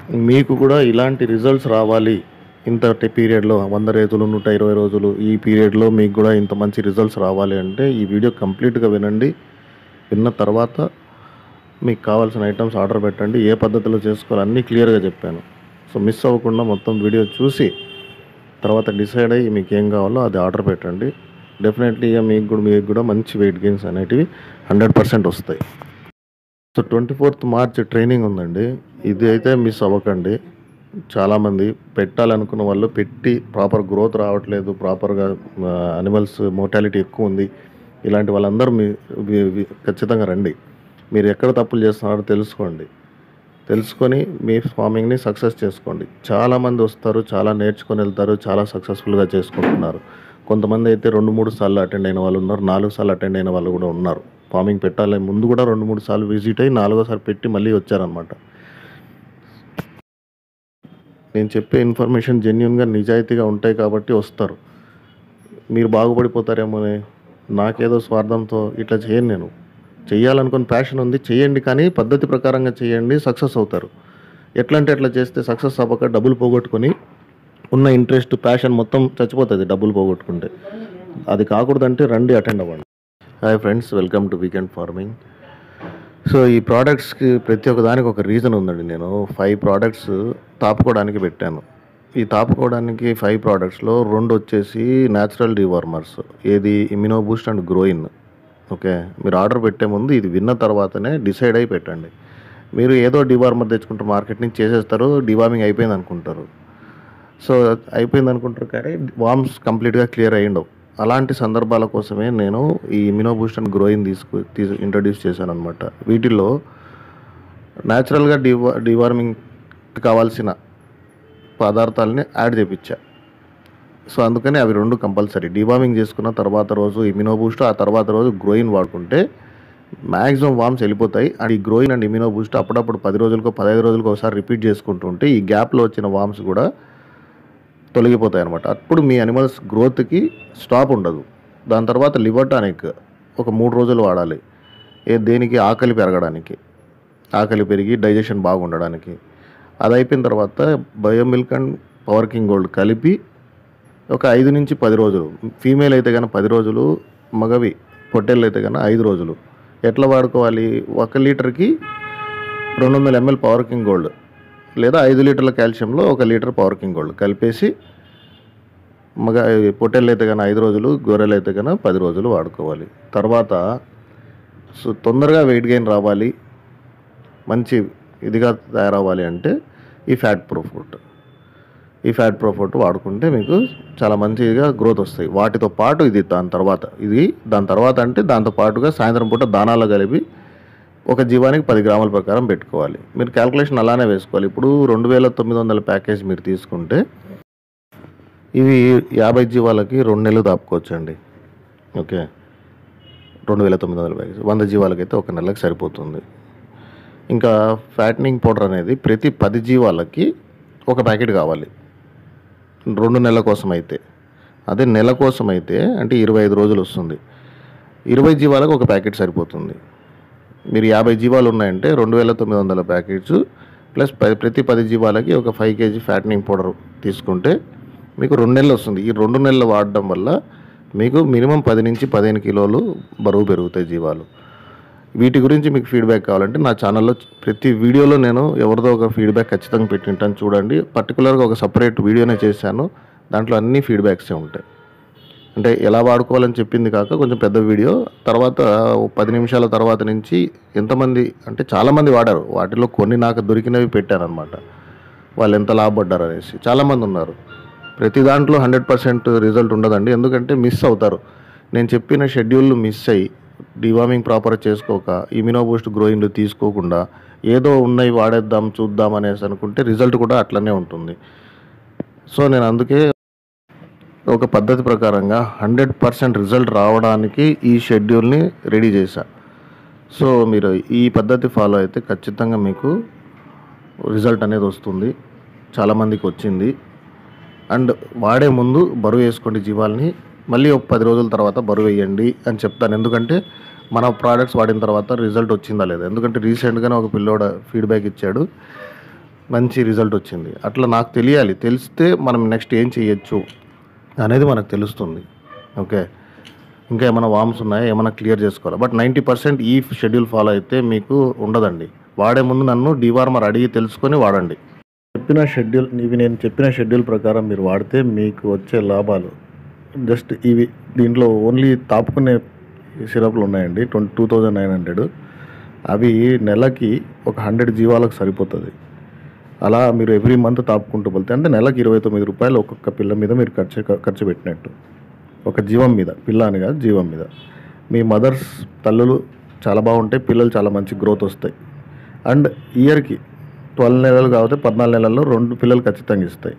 మీకు కూడా ఇలాంటి రిజల్ట్స్ రావాలి ఇంత పీరియడ్లో వంద రోజులు నూట ఇరవై రోజులు ఈ పీరియడ్లో మీకు కూడా ఇంత మంచి రిజల్ట్స్ రావాలి అంటే ఈ వీడియో కంప్లీట్గా వినండి విన్న తర్వాత మీకు కావాల్సిన ఐటమ్స్ ఆర్డర్ పెట్టండి ఏ పద్ధతిలో చేసుకోవాలి అన్నీ క్లియర్గా చెప్పాను సో మిస్ అవ్వకుండా మొత్తం వీడియో చూసి తర్వాత డిసైడ్ అయ్యి మీకు ఏం కావాలో అది ఆర్డర్ పెట్టండి డెఫినెట్లీ ఇక మీకు కూడా మీకు కూడా మంచి వెయిట్ గెయిన్స్ అనేటివి హండ్రెడ్ పర్సెంట్ వస్తాయి so twenty fourth March training ఉందండి ఇది అయితే మిస్ అవ్వకండి చాలామంది పెట్టాలనుకున్న వాళ్ళు పెట్టి ప్రాపర్ గ్రోత్ రావట్లేదు ప్రాపర్గా అనిమల్స్ మోర్టాలిటీ ఎక్కువ ఉంది ఇలాంటి వాళ్ళందరూ మీ మీ- మీ- ఖచ్చితంగా రండి మీరు ఎక్కడ తప్పులు చేస్తున్నారో తెలుసుకోండి తెలుసుకొని మీ ఫార్మింగ్ని సక్సెస్ చేసుకోండి చాలామంది వస్తారు చాలా నేర్చుకొని వెళ్తారు చాలా సక్సెస్ఫుల్గా చేసుకుంటున్నారు కొంతమంది అయితే రెండు మూడు సార్లు అటెండ్ అయిన వాళ్ళు ఉన్నారు నాలుగు సార్లు అటెండ్ అయిన వాళ్ళు కూడా ఉన్నారు ఫార్మింగ్ పెట్టాలి ముందు కూడా రెండు మూడు సార్లు విజిట్ అయ్యి నాలుగోసారి పెట్టి మళ్ళీ వచ్చారనమాట నేను చెప్పే ఇన్ఫర్మేషన్ జెన్యున్గా నిజాయితీగా ఉంటాయి కాబట్టి వస్తారు మీరు బాగుపడిపోతారేమోనే నాకేదో స్వార్థంతో ఇట్లా చేయను నేను చెయ్యాలనుకున్న ప్యాషన్ ఉంది చేయండి కానీ పద్ధతి ప్రకారంగా చేయండి సక్సెస్ అవుతారు ఎట్లా అంటే ఎట్లా చేస్తే సక్సెస్ అవ్వక డబ్బులు పోగొట్టుకొని ఉన్న ఇంట్రెస్ట్ ప్యాషన్ మొత్తం చచ్చిపోతుంది డబ్బులు పోగొట్టుకుంటే అది కాకూడదంటే రండి అటెండ్ అవ్వండి hi friends welcome to weekend farming so ఈ ప్రోడక్ట్స్కి ప్రతి ఒక్క దానికి ఒక రీజన్ ఉందండి నేను ఫైవ్ ప్రోడక్ట్స్ తాపుకోవడానికి పెట్టాను ఈ తాపుకోవడానికి ఫైవ్ ప్రోడక్ట్స్లో రెండు వచ్చేసి న్యాచురల్ డివార్మర్స్ ఏది immuno boost and growin okay మీరు ఆర్డర్ పెట్టే ముందు ఇది విన్న తర్వాతనే డిసైడ్ అయి పెట్టండి మీరు ఏదో డివార్మర్ తెచ్చుకుంటారు మార్కెట్ నుంచి చేసేస్తారు డివార్మింగ్ అయిపోయింది అనుకుంటారు సో అయిపోయింది అనుకుంటారు కానీ వామ్స్ కంప్లీట్గా క్లియర్ అయ్యిండవు అలాంటి సందర్భాల కోసమే నేను ఈ ఇమ్యూనో బూస్ట్ అండ్ గ్రోయిన్ తీసుకు తీసు ఇంట్రడ్యూస్ చేశాను అనమాట వీటిల్లో న్యాచురల్గా డివా డివార్మింగ్ కావాల్సిన పదార్థాలని యాడ్ చేపించా సో అందుకని అవి రెండు కంపల్సరీ డివార్మింగ్ చేసుకున్న తర్వాత రోజు ఇమ్యూనో బూస్ట్ ఆ తర్వాత రోజు గ్రోయిన్ వాడుకుంటే మ్యాక్సిమం వామ్స్ వెళ్ళిపోతాయి అండ్ ఈ గ్రోయిన్ అండ్ ఇమ్యూనో బూస్ట్ అప్పుడప్పుడు పది రోజులకో పదహైదు రోజులకో ఒకసారి రిపీట్ చేసుకుంటుంటే ఈ గ్యాప్లో వచ్చిన వామ్స్ కూడా తొలగిపోతాయి అనమాట అప్పుడు మీ అనిమల్స్ గ్రోత్కి స్టాప్ ఉండదు దాని తర్వాత లివర్ టానిక్ ఒక మూడు రోజులు వాడాలి ఏ దేనికి ఆకలి పెరగడానికి ఆకలి పెరిగి డైజెషన్ బాగుండడానికి అది అయిపోయిన తర్వాత bio milk and power king gold కలిపి ఒక ఐదు నుంచి పది రోజులు ఫీమేల్ అయితే కనుక పది రోజులు మగవి పొట్టేళ్ళు అయితే కనుక ఐదు రోజులు ఎట్లా వాడుకోవాలి ఒక లీటర్కి రెండు వందల ఎంఎల్ పవర్ కింగ్ గోల్డ్ లేదా ఐదు లీటర్ల కాల్షియంలో ఒక లీటర్ పవర్ కింగ్ గోల్డ్ కలిపేసి మగ పొట్టేళ్ళు అయితే కనుక ఐదు రోజులు గొర్రెలు అయితే కనుక పది రోజులు వాడుకోవాలి తర్వాత సో తొందరగా వెయిట్ గెయిన్ రావాలి మంచి ఇదిగా తయారవ్వాలి అంటే ఈ ఫ్యాట్ ప్రూఫ్ ఈ ఫ్యాట్ ప్రూఫ్ వాడుకుంటే మీకు చాలా మంచిగా గ్రోత్ వస్తాయి వాటితో పాటు ఇది దాని తర్వాత ఇది దాని తర్వాత అంటే దాంతో పాటుగా సాయంత్రం పూట దానాలు కలిపి ఒక జీవానికి పది గ్రాముల ప్రకారం పెట్టుకోవాలి మీరు క్యాల్కులేషన్ అలానే వేసుకోవాలి ఇప్పుడు రెండు వేల తొమ్మిది వందల ప్యాకేజ్ మీరు తీసుకుంటే ఇవి యాభై జీవాలకి రెండు నెలలు దాపుకోవచ్చండి ఓకే రెండు వేల తొమ్మిది వందల ప్యాకేజ్ వంద జీవాలకైతే ఒక నెలకు సరిపోతుంది ఇంకా ఫ్యాటనింగ్ పౌడర్ అనేది ప్రతి పది జీవాలకి ఒక ప్యాకెట్ కావాలి రెండు నెలల కోసం అయితే అదే నెల కోసం అయితే అంటే ఇరవై ఐదు రోజులు వస్తుంది ఇరవై జీవాలకు ఒక ప్యాకెట్ సరిపోతుంది మీరు యాభై జీవాలు ఉన్నాయంటే రెండు వేల తొమ్మిది వందల ప్యాకెట్స్ ప్లస్ ప- ప్రతి పది జీవాలకి ఒక ఫైవ్ కేజీ ఫ్యాటనింగ్ పౌడర్ తీసుకుంటే మీకు రెండు నెలలు వస్తుంది ఈ రెండు నెలలు వాడడం వల్ల మీకు మినిమం పది నుంచి పదిహేను కిలోలు బరువు పెరుగుతాయి జీవాలు వీటి గురించి మీకు ఫీడ్బ్యాక్ కావాలంటే నా ఛానల్లో ప్రతి వీడియోలో నేను ఎవరిదో ఒక ఫీడ్బ్యాక్ ఖచ్చితంగా పెట్టింటాను చూడండి పర్టికులర్గా ఒక సపరేట్ వీడియోనే చేశాను దాంట్లో అన్ని ఫీడ్బ్యాక్సే ఉంటాయి అంటే ఎలా వాడుకోవాలని చెప్పింది కాక కొంచెం పెద్ద వీడియో తర్వాత ఓ పది నిమిషాల తర్వాత నుంచి ఎంతమంది అంటే చాలామంది వాడారు వాటిలో కొన్ని నాకు దొరికినవి పెట్టానమాట వాళ్ళు ఎంత లాభపడ్డారు అనేసి చాలామంది ఉన్నారు ప్రతి దాంట్లో హండ్రెడ్ పర్సెంట్ రిజల్ట్ ఉండదండి ఎందుకంటే మిస్ అవుతారు నేను చెప్పిన షెడ్యూల్ మిస్ అయ్యి డివార్మింగ్ ప్రాపర్ చేసుకోక ఇమ్యూనో బూస్ట్ గ్రోయింగ్లు తీసుకోకుండా ఏదో ఉన్నాయి వాడేద్దాం చూద్దాం అనేసి అనుకుంటే రిజల్ట్ కూడా అట్లనే ఉంటుంది సో నేను అందుకే ఒక పద్ధతి ప్రకారంగా హండ్రెడ్ పర్సెంట్ రిజల్ట్ రావడానికి ఈ షెడ్యూల్ని రెడీ చేశా సో మీరు ఈ పద్ధతి ఫాలో అయితే ఖచ్చితంగా మీకు రిజల్ట్ అనేది వస్తుంది చాలామందికి వచ్చింది అండ్ వాడే ముందు బరువు వేసుకోండి జీవాల్ని మళ్ళీ ఒక పది రోజుల తర్వాత బరువు వేయండి అని చెప్తాను ఎందుకంటే మన ప్రోడక్ట్స్ వాడిన తర్వాత రిజల్ట్ వచ్చిందా లేదా ఎందుకంటే రీసెంట్గానే ఒక పిల్లోడ ఫీడ్బ్యాక్ ఇచ్చాడు మంచి రిజల్ట్ వచ్చింది అట్లా నాకు తెలియాలి తెలిస్తే మనం నెక్స్ట్ ఏం చేయొచ్చు అనేది మనకు తెలుస్తుంది ఓకే ఇంకా ఏమైనా వామ్స్ ఉన్నాయా ఏమైనా క్లియర్ చేసుకోవాలి బట్ నైంటీ పర్సెంట్ ఈ షెడ్యూల్ ఫాలో అయితే మీకు ఉండదండి వాడే ముందు నన్ను డివార్మర్ అడిగి తెలుసుకొని వాడండి చెప్పిన షెడ్యూల్ ఇవి నేను చెప్పిన షెడ్యూల్ ప్రకారం మీరు వాడితే మీకు వచ్చే లాభాలు జస్ట్ ఇవి దీంట్లో ఓన్లీ తాపుకునే సిరప్లు ఉన్నాయండి twenty two thousand nine hundred అవి నెలకి ఒక హండ్రెడ్ జీవాలకు సరిపోతుంది అలా మీరు ఎవ్రీ మంత్ తాపుకుంటూ వెళ్తే అంటే నెలకి ఇరవై తొమ్మిది రూపాయలు ఒక్కొక్క పిల్ల మీద మీరు ఖర్చు ఖర్చు పెట్టినట్టు ఒక జీవం మీద పిల్ల అని కాదు జీవం మీద మీ మదర్స్ తల్లులు చాలా బాగుంటాయి పిల్లలు చాలా మంచి గ్రోత్ వస్తాయి అండ్ ఇయర్కి ట్వెల్వ్ నెలలు కాబట్టి పద్నాలుగు నెలల్లో రెండు పిల్లలు ఖచ్చితంగా ఇస్తాయి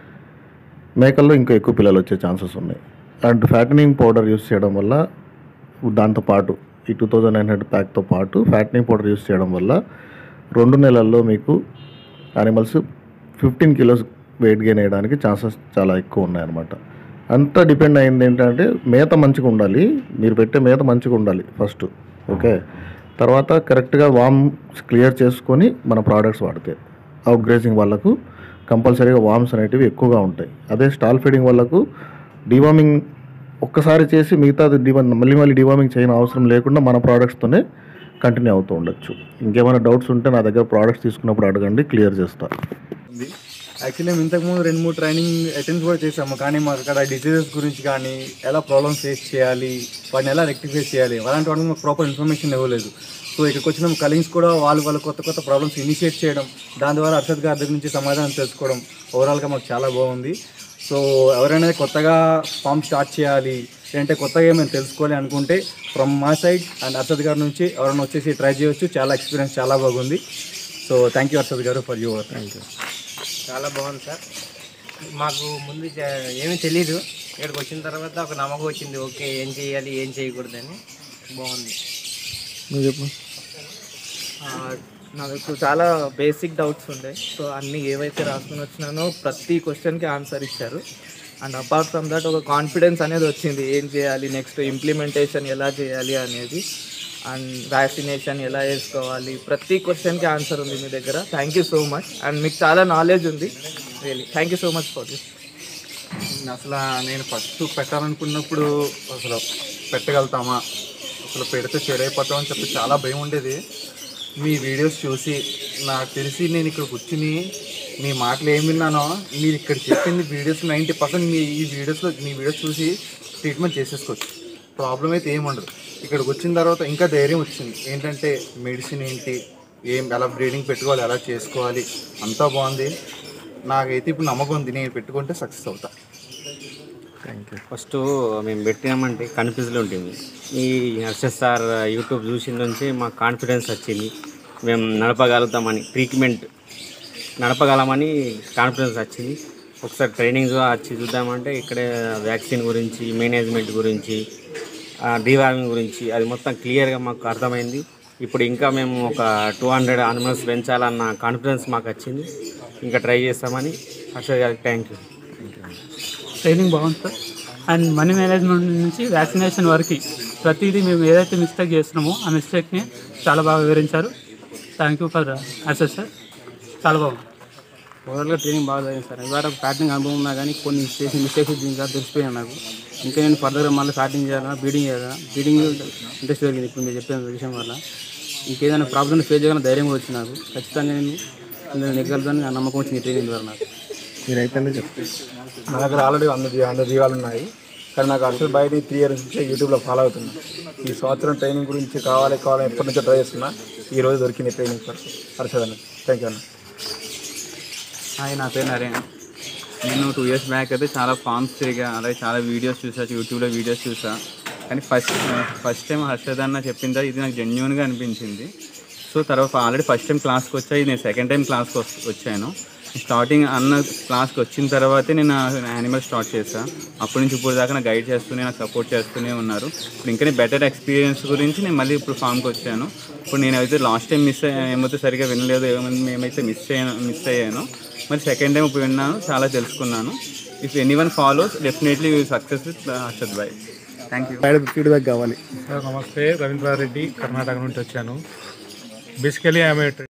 మేకల్లో ఇంకా ఎక్కువ పిల్లలు వచ్చే ఛాన్సెస్ ఉన్నాయి అండ్ ఫ్యాటనింగ్ పౌడర్ యూస్ చేయడం వల్ల దాంతో పాటు ఈ టూ థౌజండ్ నైన్ హండ్రెడ్ ప్యాక్తో పాటు ఫ్యాటనింగ్ పౌడర్ యూస్ చేయడం వల్ల రెండు నెలల్లో మీకు animals fifteen kilos weight gain అయ్యడానికి ఛాన్సెస్ చాలా ఎక్కువ ఉన్నాయన్నమాట అంతా డిపెండ్ అయింది ఏంటంటే మేత మంచిగా ఉండాలి మీరు పెట్టే మేత మంచిగా ఉండాలి ఫస్ట్ ఓకే తర్వాత కరెక్ట్గా వామ్ క్లియర్ చేసుకొని మన ప్రోడక్ట్స్ వాడితే అవుట్ గ్రేసింగ్ వాళ్ళకు కంపల్సరీగా వామ్స్ అనేటివి ఎక్కువగా ఉంటాయి అదే స్టాల్ ఫీడింగ్ వాళ్ళకు డివార్మింగ్ ఒక్కసారి చేసి మిగతాది డివామ్ మళ్ళీ మళ్ళీ డివార్మింగ్ చేయని అవసరం లేకుండా మన ప్రోడక్ట్స్తోనే కంటిన్యూ అవుతూ ఉండొచ్చు ఇంకేమైనా డౌట్స్ ఉంటే నా దగ్గర ప్రోడక్ట్స్ తీసుకున్నప్పుడు అడగండి క్లియర్ చేస్తా ఉంది యాక్చువల్లీ మేము ఇంతకుముందు రెండు మూడు ట్రైనింగ్ అటెండ్ కూడా చేసాము కానీ మాకు అక్కడ డిసీజెస్ గురించి కానీ ఎలా ప్రాబ్లమ్స్ ఫేస్ చేయాలి వాటిని ఎలా రెక్టిఫై చేయాలి అలాంటి వాటికి మాకు ప్రాపర్ ఇన్ఫర్మేషన్ ఇవ్వలేదు సో ఇక్కడికి వచ్చిన కలీగ్స్ కూడా వాళ్ళు వాళ్ళ కొత్త కొత్త ప్రాబ్లమ్స్ ఇనిషియేట్ చేయడం దాని ద్వారా అర్షద్ గారి దగ్గర నుంచి సమాధానం తెలుసుకోవడం ఓవరాల్గా మాకు చాలా బాగుంది సో ఎవరైనా కొత్తగా ఫామ్ స్టార్ట్ చేయాలి లేదంటే కొత్తగా ఏమైనా తెలుసుకోవాలి అనుకుంటే ఫ్రమ్ మా సైడ్ అండ్ అర్షద్ గారి నుంచి ఎవరైనా వచ్చేసి ట్రై చేయొచ్చు చాలా ఎక్స్పీరియన్స్ చాలా బాగుంది సో థ్యాంక్ యూ అర్షద్ గారు ఫర్ యువర్ థ్యాంక్ యూ చాలా బాగుంది సార్ మాకు ముందు జ- ఏమీ తెలీదు ఇక్కడికి వచ్చిన తర్వాత ఒక నమ్మకం వచ్చింది ఓకే ఏం చేయాలి ఏం చేయకూడదని బాగుంది నువ్వు చెప్పు ఆ, నాకు చాలా బేసిక్ డౌట్స్ ఉండే సో అన్నీ ఏవైతే రాసుకుని వచ్చినానో ప్రతి క్వశ్చన్కి ఆన్సర్ ఇచ్చారు అండ్ అపార్ట్ ఫ్రమ్ దట్ ఒక కాన్ఫిడెన్స్ అనేది వచ్చింది ఏం చేయాలి నెక్స్ట్ ఇంప్లిమెంటేషన్ ఎలా చేయాలి అనేది అండ్ వ్యాక్సినేషన్ ఎలా వేసుకోవాలి ప్రతి క్వశ్చన్కి ఆన్సర్ ఉంది మీ దగ్గర thank you so much and మీకు చాలా నాలెడ్జ్ ఉంది really thank you so much for this అసలు నేను ఫస్ట్ పెట్టాలనుకున్నప్పుడు అసలు పెట్టగలుగుతామా అసలు పెడితే చెడైపోతాం అని చెప్పి చాలా భయం ఉండేది మీ వీడియోస్ చూసి నాకు తెలిసి నేను ఇక్కడ కూర్చుని మీ మాటలు ఏం విన్నానో మీరు ఇక్కడ చెప్పింది వీడియోస్ నైంటీ పర్సెంట్ మీ ఈ వీడియోస్లో మీ వీడియోస్ చూసి ట్రీట్మెంట్ చేసేసుకోవచ్చు ప్రాబ్లం అయితే ఏమి ఉండదు ఇక్కడికి వచ్చిన తర్వాత ఇంకా ధైర్యం వచ్చింది ఏంటంటే మెడిసిన్ ఏంటి ఏం ఎలా బ్రీడింగ్ పెట్టుకోవాలి ఎలా చేసుకోవాలి అంతా బాగుంది నాకైతే ఇప్పుడు నమ్మకం ఉంది నేను పెట్టుకుంటే సక్సెస్ అవుతా ఫస్ట్ మేము పెట్టినామంటే కన్ఫ్యూజ్లో ఉంటుంది ఈ హర్షద్ సార్ యూట్యూబ్ చూసిన నుంచి మాకు కాన్ఫిడెన్స్ వచ్చింది మేము నడపగలుగుతామని ట్రీట్మెంట్ నడపగలమని కాన్ఫిడెన్స్ వచ్చింది ఒకసారి ట్రైనింగ్ వచ్చి చూద్దామంటే ఇక్కడే వ్యాక్సిన్ గురించి మేనేజ్మెంట్ గురించి డీవార్మింగ్ గురించి అది మొత్తం క్లియర్గా మాకు అర్థమైంది ఇప్పుడు ఇంకా మేము ఒక టూ హండ్రెడ్ అనిమల్స్ పెంచాలన్న కాన్ఫిడెన్స్ మాకు వచ్చింది ఇంకా ట్రై చేస్తామని హర్షద్ గారికి థ్యాంక్ యూ ట్రైనింగ్ బాగుంది సార్ అండ్ మనీ మేనేజ్మెంట్ నుంచి వ్యాక్సినేషన్ వరకు ప్రతిదీ మేము ఏదైతే మిస్టేక్ చేస్తున్నామో ఆ మిస్టేక్ని చాలా బాగా వివరించారు thank you for access sir చాలా బాగుంది ఓవరాల్గా ట్రైనింగ్ బాగా జరిగింది సార్ ఇవాళ ప్యాటింగ్ అనుభవం ఉన్నా కానీ కొన్ని చేసిన మిస్టేక్స్ ఇంకా తెలిసిపోయాయి నాకు ఇంకా నేను ఫర్దర్గా మళ్ళీ స్టార్టింగ్ చేయాలా బీడింగ్ చేయాలా బీడింగ్ ఇంట్రెస్ట్ పెరిగింది ఇప్పుడు మీరు చెప్పిన విషయం వల్ల ఇంకేదైనా ప్రాబ్లమ్ ఫేస్ చేయగల ధైర్యం కూడా వచ్చింది నాకు ఖచ్చితంగా నేను నేను నెగ్గలుగుతాను నా నమ్మకం వచ్చింది ఈ ట్రైనింగ్ ద్వారా నాకు మీరైతేనే చెప్పు నా దగ్గర ఆల్రెడీ వంద జీ- వంద జీవాలు ఉన్నాయి కానీ నాకు అర్షద్ బయట త్రీ ఇయర్స్ నుంచి యూట్యూబ్లో ఫాలో అవుతున్నా ఈ సంవత్సరం ట్రైనింగ్ గురించి కావాలి కావాలి ఎప్పటి నుంచో ట్రై చేస్తున్నా ఈ రోజు దొరికింది ట్రైనింగ్ ఫర్ హర్షద్ అన్న థ్యాంక్ యూ అన్న హాయ్ నా పేరు నరేన్ నేను టూ ఇయర్స్ బ్యాక్ అయితే చాలా ఫామ్స్ తిరిగా అలాగే చాలా వీడియోస్ చూసా యూట్యూబ్లో వీడియోస్ చూసా కానీ ఫస్ట్ ఫస్ట్ టైం హర్షద్ అన్న చెప్పిన తర్వాత ఇది నాకు జెన్యున్గా అనిపించింది సో తర్వాత ఆల్రెడీ ఫస్ట్ టైం క్లాస్కి వచ్చా ఇది నేను సెకండ్ టైం క్లాస్కి వస్- వచ్చాను స్టార్టింగ్ అన్న క్లాస్కి వచ్చిన తర్వాతే నేను యానిమల్ స్టార్ట్ చేశాను అప్పటి నుంచి ఇప్పుడు దాకా నాకు గైడ్ చేస్తూనే నాకు సపోర్ట్ చేస్తూనే ఉన్నారు ఇప్పుడు ఇంకా బెటర్ ఎక్స్పీరియన్స్ గురించి నేను మళ్ళీ ఇప్పుడు ఫామ్కి వచ్చాను ఇప్పుడు నేను అయితే లాస్ట్ టైం మిస్ ఏమైతే సరిగా వినలేదు ఏమైనా మేమైతే మిస్ అయ్యాను మిస్ అయ్యాను మరి సెకండ్ టైం ఇప్పుడు విన్నాను చాలా తెలుసుకున్నాను if any one follows definitely success with Harshad bhai thank you feedback కావాలి నమస్తే రవీంద్రారెడ్డి కర్ణాటక నుండి వచ్చాను బేసికలీ ఆమె